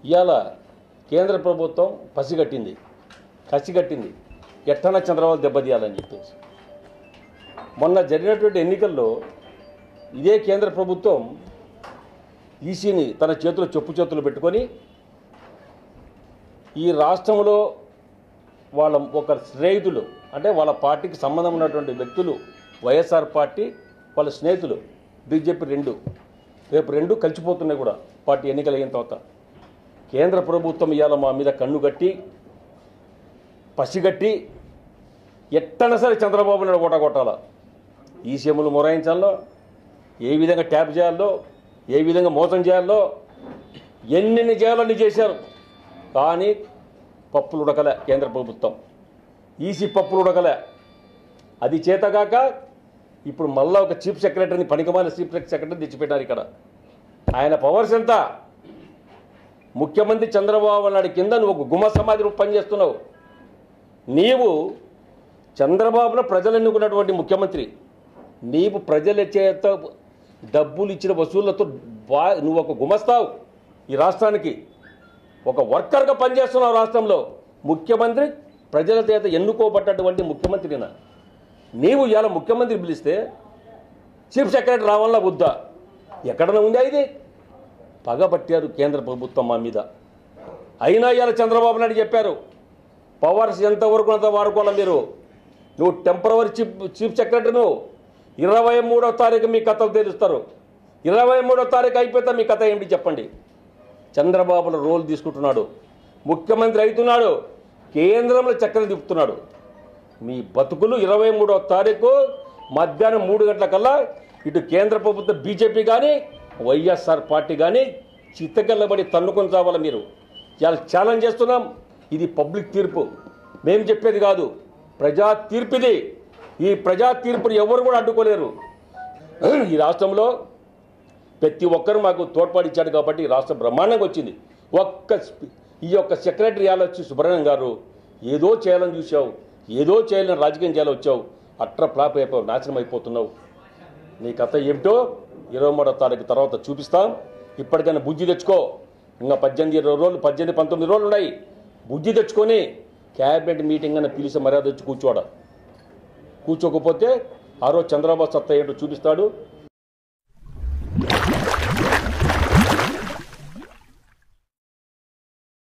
ఇవాళ కేంద్ర ప్రభుత్వం పసిగట్టింది కసిగట్టింది ఎట్టన చంద్రబాబు దెబ్బతీయాలని చెప్పేసి మొన్న జరిగినటువంటి ఎన్నికల్లో ఇదే కేంద్ర ప్రభుత్వం ఈసీని తన చేతిలో చెప్పు చేతులు పెట్టుకొని ఈ రాష్ట్రంలో వాళ్ళ ఒక స్నేహితులు అంటే వాళ్ళ పార్టీకి సంబంధం ఉన్నటువంటి వ్యక్తులు వైఎస్ఆర్ పార్టీ వాళ్ళ స్నేహితులు బీజేపీ రెండు రేపు రెండు కలిసిపోతున్నాయి కూడా పార్టీ ఎన్నికలు అయిన తర్వాత కేంద్ర ప్రభుత్వం ఇవాళ మా మీద కన్ను కట్టి పసిగట్టి ఎట్టన సరే చంద్రబాబు నాయుడు కొట్ట కొట్టాల ఈ సీఎంలు మొరాయించాలో ఏ విధంగా ట్యాప్ చేయాలో ఏ విధంగా మోసం చేయాలో ఎన్నెన్ని చేయాలని చేశారు కానీ పప్పులు ఉడకలే కేంద్ర ప్రభుత్వం ఈసీ పప్పులు ఉడకలే అది చేతగాక ఇప్పుడు మళ్ళా ఒక చీఫ్ సెక్రటరీని పనికిమాల చీఫ్ సెక్రటరీ తెచ్చిపెట్టారు ఇక్కడ ఆయన పవర్స్ ఎంత ముఖ్యమంత్రి చంద్రబాబు నాయుడు కింద నువ్వు ఒక గుమ సమాధి రూపం పనిచేస్తున్నావు నీవు చంద్రబాబును ప్రజలు ఎన్నుకున్నటువంటి ముఖ్యమంత్రి నీవు ప్రజల చేత డబ్బులు ఇచ్చిన వసూళ్లతో బా నువ్వు ఒక గుమస్తావు ఈ రాష్ట్రానికి ఒక వర్కర్గా పనిచేస్తున్నావు రాష్ట్రంలో ముఖ్యమంత్రి ప్రజల చేత ఎన్నుకోబడ్డటువంటి ముఖ్యమంత్రినా నీవు ఇవాళ ముఖ్యమంత్రి పిలిస్తే చీఫ్ సెక్రటరీ రావాలా వద్దా ఎక్కడన్నా ఉందా ఇది పగబట్టారు కేంద్ర ప్రభుత్వం మా మీద అయినా ఇవాళ చంద్రబాబు నాయుడు చెప్పారు పవర్స్ ఎంతవరకు అంత వాడుకోవాలి మీరు నువ్వు టెంపరవరీ చీఫ్ చీఫ్ సెక్రటరీ నువ్వు ఇరవై మూడో తారీఖు మీ కథలు తెలుస్తారు ఇరవై మూడో తారీఖు అయిపోతే మీ కథ ఏంటి చెప్పండి చంద్రబాబుల రోల్ తీసుకుంటున్నాడు ముఖ్యమంత్రి అవుతున్నాడు కేంద్రంలో చక్రం తిప్పుతున్నాడు మీ బతుకులు ఇరవై మూడో తారీఖు మధ్యాహ్నం మూడు గంటల కల్లా ఇటు కేంద్ర ప్రభుత్వ బీజేపీ కానీ వైఎస్ఆర్ పార్టీ కానీ చిత్తకెళ్ళబడి తన్నుకొని చావాలి మీరు ఇవాళ ఛాలెంజ్ చేస్తున్నాం ఇది పబ్లిక్ తీర్పు మేము చెప్పేది కాదు ప్రజా తీర్పు ఇది ఈ ప్రజా తీర్పుని ఎవరు కూడా అడ్డుకోలేరు ఈ రాష్ట్రంలో ప్రతి ఒక్కరు మాకు తోడ్పాటు కాబట్టి ఈ రాష్ట్రం బ్రహ్మాండంగా వచ్చింది ఒక్క స్పీ- ఈ యొక్క సెక్రటరీ వచ్చి సుబ్రహ్మణ్యం గారు ఏదో చేయాలని చూసావు ఏదో చేయాలని రాజకీయం చేయాలని వచ్చావు అట్ర ఫ్లాప్ అయిపోయావు నాశనం అయిపోతున్నావు నీ కథ ఏమిటో ఇరవై మూడో తారీఖు తర్వాత చూపిస్తాం ఇప్పటికైనా బుద్ధి తెచ్చుకో ఇంకా పద్దెనిమిది ఇరవై రోజులు పద్దెనిమిది పంతొమ్మిది రోజులు ఉన్నాయి బుద్ధి తెచ్చుకొని క్యాబినెట్ మీటింగ్ అని పిలిచి మర్యాద వచ్చి కూర్చోడ కూర్చోకపోతే ఆ రోజు చంద్రబాబు సత్తా ఏంటో చూపిస్తాడు